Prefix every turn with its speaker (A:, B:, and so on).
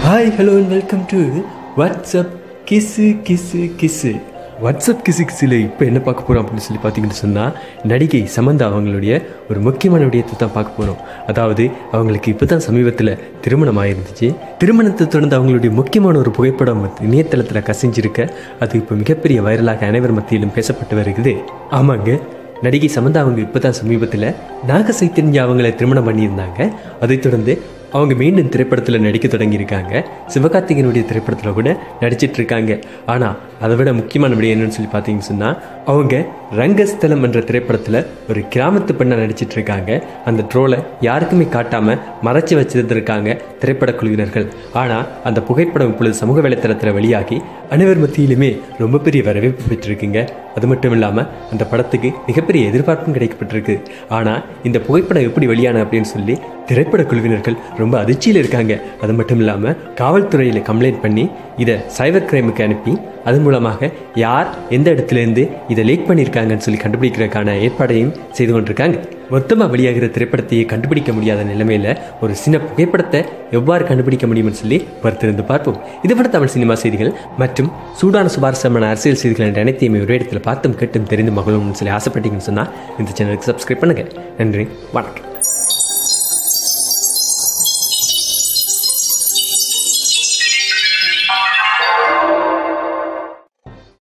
A: hi hello and welcome to WhatsApp கிஸ்ஸு கிஸ்ஸு கிஸ்ஸு வாட்ஸ்அப் கிசு கிசில் இப்போ என்ன பார்க்க போகிறோம் அப்படின்னு சொல்லி பார்த்தீங்கன்னு சொன்னால் நடிகை சமந்தா அவங்களுடைய ஒரு முக்கியமான விடயத்தை தான் பார்க்க போகிறோம் அதாவது அவங்களுக்கு இப்போ தான் சமீபத்தில் திருமணம் ஆயிருந்துச்சு திருமணத்தை தொடர்ந்து அவங்களுடைய முக்கியமான ஒரு புகைப்படம் வந்து இணையதளத்தில் கசிஞ்சிருக்க அது இப்போ மிகப்பெரிய வைரலாக அனைவர் மத்தியிலும் பேசப்பட்டு வருகிறது ஆமாங்க நடிகை சமந்தா அவங்க இப்போ தான் சமீபத்தில் நாக சைத்தன்யா அவங்கள திருமணம் பண்ணியிருந்தாங்க அதைத் தொடர்ந்து அவங்க மீண்டும் திரைப்படத்தில் நடிக்க தொடங்கியிருக்காங்க சிவகார்த்திகனுடைய திரைப்படத்தில் கூட நடிச்சிட்டு இருக்காங்க ஆனால் அதை விட முக்கியமான விட என்னன்னு சொல்லி பார்த்தீங்கன்னு சொன்னால் அவங்க ரங்கஸ்தலம் என்ற திரைப்படத்தில் ஒரு கிராமத்து பெண்ணாக நடிச்சிட்டு இருக்காங்க அந்த ட்ரோலை யாருக்குமே காட்டாமல் மறைச்சி வச்சிருந்திருக்காங்க திரைப்பட குழுவினர்கள் ஆனால் அந்த புகைப்படம் இப்பொழுது சமூக வலைத்தளத்தில் வெளியாகி அனைவர் மத்தியிலுமே ரொம்ப பெரிய வரவேற்பு பெற்றிருக்குங்க அது மட்டும் இல்லாமல் அந்த படத்துக்கு மிகப்பெரிய எதிர்பார்ப்பும் கிடைக்கப்பட்டிருக்கு ஆனால் இந்த புகைப்படம் எப்படி வெளியான அப்படின்னு சொல்லி திரைப்பட குழுவினர்கள் ரொம்ப அதிர்ச்சியில் இருக்காங்க அது மட்டும் இல்லாமல் காவல்துறையில் கம்ப்ளைண்ட் பண்ணி இதை சைபர் கிரைமுக்கு அனுப்பி அதன் மூலமாக யார் எந்த இடத்துலேருந்து இதை லீக் பண்ணியிருக்காங்கன்னு சொல்லி கண்டுபிடிக்கிறதுக்கான ஏற்பாடையும் செய்து கொண்டிருக்காங்க மொத்தமாக வெளியாகிற திரைப்படத்தையே கண்டுபிடிக்க முடியாத நிலைமையில் ஒரு சின்ன புகைப்படத்தை எவ்வாறு கண்டுபிடிக்க முடியும்னு சொல்லி பொறுத்திருந்து பார்ப்போம் இதுபோல தமிழ் சினிமா செய்திகள் மற்றும் சூடான சுபாரசமான அரசியல் செய்திகள் என்ற அனைத்தையுமே ஒரு இடத்துல பார்த்தும் கேட்டும் தெரிந்து மகளும்னு சொல்லி ஆசைப்பட்டீங்கன்னு சொன்னால் இந்த சேனலுக்கு சப்ஸ்கிரைப் பண்ணுங்கள் நன்றி வணக்கம்